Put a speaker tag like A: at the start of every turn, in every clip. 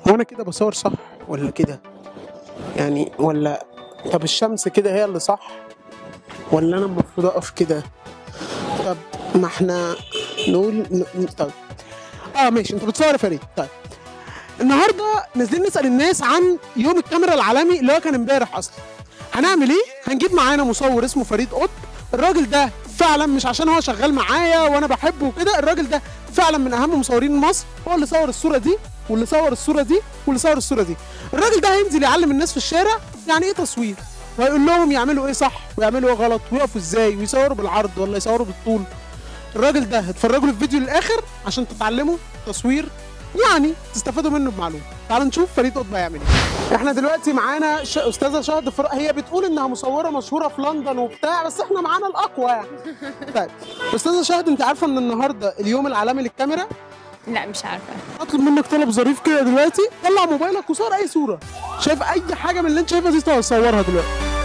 A: هو انا كده بصور صح ولا كده يعني ولا طب الشمس كده هي اللي صح ولا انا المفروض اقف كده طب ما احنا نقول ن- طب اه ماشي انت بتصور يا فريد طيب النهارده نازلين نسال الناس عن يوم الكاميرا العالمي اللي هو كان امبارح اصلا هنعمل ايه هنجيب معانا مصور اسمه فريد قطب الراجل ده فعلا مش عشان هو شغال معايا وانا بحبه وكده الراجل ده فعلا من اهم مصورين مصر هو اللي صور الصوره دي واللي صور الصوره دي واللي صور الصوره دي الراجل ده هينزل يعلم الناس في الشارع يعني ايه تصوير وهيقول لهم يعملوا ايه صح ويعملوا ايه غلط ويقفوا ازاي ويصوروا بالعرض ولا يصوروا بالطول الراجل ده هتفرجوا له الفيديو للاخر عشان تتعلموا تصوير يعني تستفادوا منه بمعلومه تعالوا نشوف فريد قطب هيعمل ايه احنا دلوقتي معانا ش... استاذه شهد فر... هي بتقول انها مصوره مشهوره في لندن وبتاع بس احنا معانا الاقوى يعني طيب استاذه شهد انت عارفه ان النهارده اليوم العالمي للكاميرا
B: لا مش عارفه
A: اطلب منك طلب ظريف كده دلوقتي طلع موبايلك وصور اي صوره شايف اي حاجه من اللي انت شايفها دي صورها دلوقتي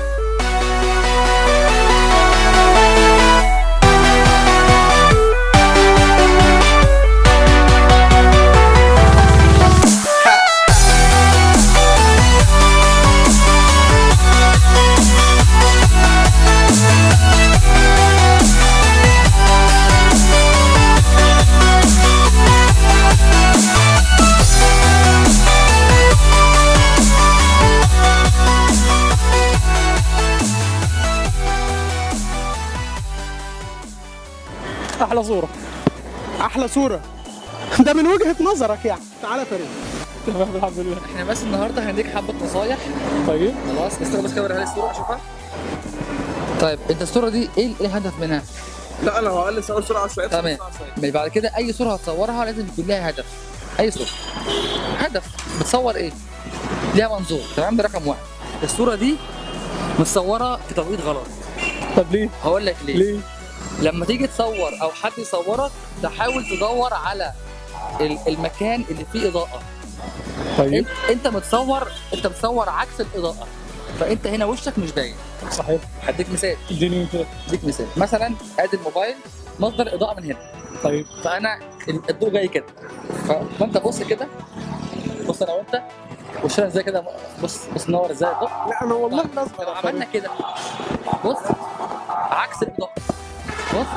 A: احلى صوره احلى صوره ده من وجهه نظرك يعني تعالى يا فريد
C: تمام الحمد لله
D: احنا بس النهارده هنديك حبه نصايح
C: طيب
D: خلاص استنى بس كاميرا على الصوره اشوفها طيب انت الصوره دي ايه ايه الهدف منها؟
E: لا انا هقول لك اول سرعه شويه
D: تمام من بعد كده اي صوره هتصورها لازم يكون لها هدف اي صوره هدف بتصور ايه؟ ليها منظور تمام ده رقم واحد الصوره دي متصوره في توقيت غلط
C: طب ليه؟
D: هقول لك ليه؟
C: ليه؟
D: لما تيجي تصور او حد يصورك تحاول تدور على ال- المكان اللي فيه اضاءه
C: طيب
D: انت انت متصور انت متصور عكس الاضاءه فانت هنا وشك مش باين
C: صحيح
D: هديك مثال
C: اديني كده
D: اديك مثال مثلا ادي الموبايل مصدر اضاءه من هنا
C: طيب
D: فانا الضوء جاي كده ف- فانت بص كده بص انا وانت وشنا ازاي كده بص بص نور ازاي الضوء
A: لا انا والله
D: لو
A: بصبر يا
D: عملنا
A: فريد
D: كده بص عكس الاضاءه بص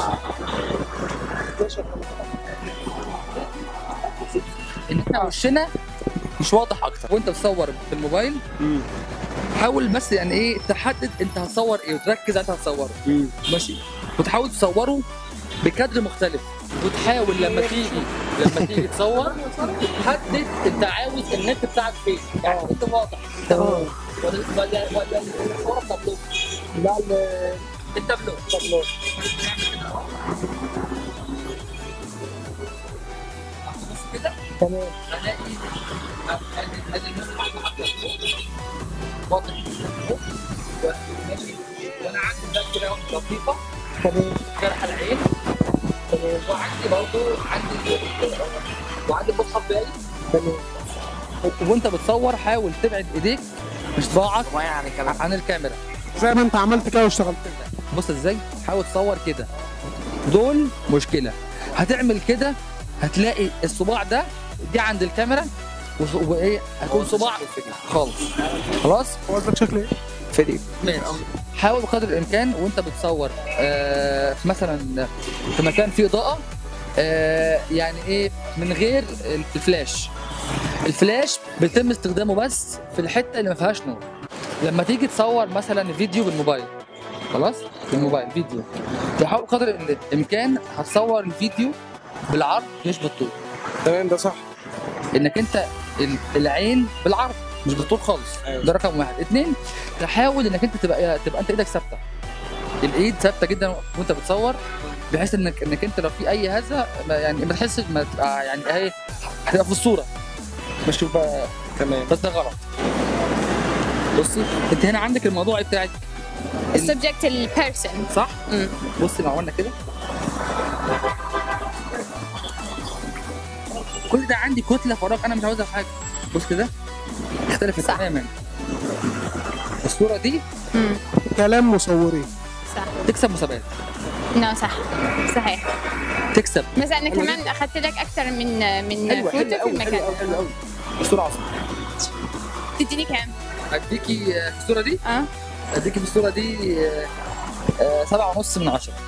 D: ان احنا وشنا مش واضح اكتر وانت بتصور بالموبايل حاول بس يعني ايه تحدد انت هتصور ايه وتركز على انت هتصوره ماشي وتحاول تصوره بكادر مختلف وتحاول لما تيجي لما تيجي تصور حدد انت عاوز النت بتاعك فين يعني انت واضح تمام ولا ولا ولا الصوره تابلو
A: لا
D: التابلو تابلو بص كده
A: تمام
D: هلاقي ادي ادي المسح واضح ماشي وانا عندي ده كده لطيفه
A: تمام
D: جرح العين وعندي برضه عندي وعندي مصحف بالي وانت بتصور حاول تبعد ايديك مش صباعك عن الكاميرا
A: زي ما انت عملت كده واشتغلت كده
D: بص ازاي حاول تصور كده دول مشكله هتعمل كده هتلاقي الصباع ده دي عند الكاميرا وص- وايه هيكون صباع خالص خلاص
A: هو قصدك شكله ايه؟
D: فريق ماشي حاول بقدر الامكان وانت بتصور آه في مثلا في مكان فيه اضاءه آه يعني ايه من غير الفلاش الفلاش بيتم استخدامه بس في الحته اللي ما فيهاش نور لما تيجي تصور مثلا فيديو بالموبايل خلاص بالموبايل فيديو تحاول قدر الامكان هتصور الفيديو بالعرض مش بالطول
E: تمام ده صح
D: انك انت ال- العين بالعرض مش بالطول خالص
E: أيوة.
D: ده رقم واحد اتنين تحاول انك انت تبقى تبقى انت ايدك ثابته الايد ثابته جدا وانت بتصور بحيث انك انك انت لو في اي هزه ما يعني ما تحسش ما تبقى يعني اهي هتبقى في الصوره مش تبقى
E: تمام
D: بس ده غلط بصي انت هنا عندك الموضوع بتاعك
B: السبجكت البيرسون
D: صح؟ بصي لو عملنا كده كل ده عندي كتله فراغ انا مش عاوزها في حاجه بص كده اختلفت
B: صح.
D: تماما الصوره دي
A: كلام مصورين
B: صح
D: تكسب مسابقات
B: نو صح صحيح
D: تكسب
B: بس انا كمان اخذت لك اكثر من من
D: حلوه
B: فوتو
D: حلوه
B: في
D: قوي حلوه
B: المكان
D: قوي حلوه قوي السرعه صح
B: تديني كام؟
D: اديكي آه، في الصوره دي
B: اه
D: اديكي في الصوره دي آه، آه، سبعة ونص من عشرة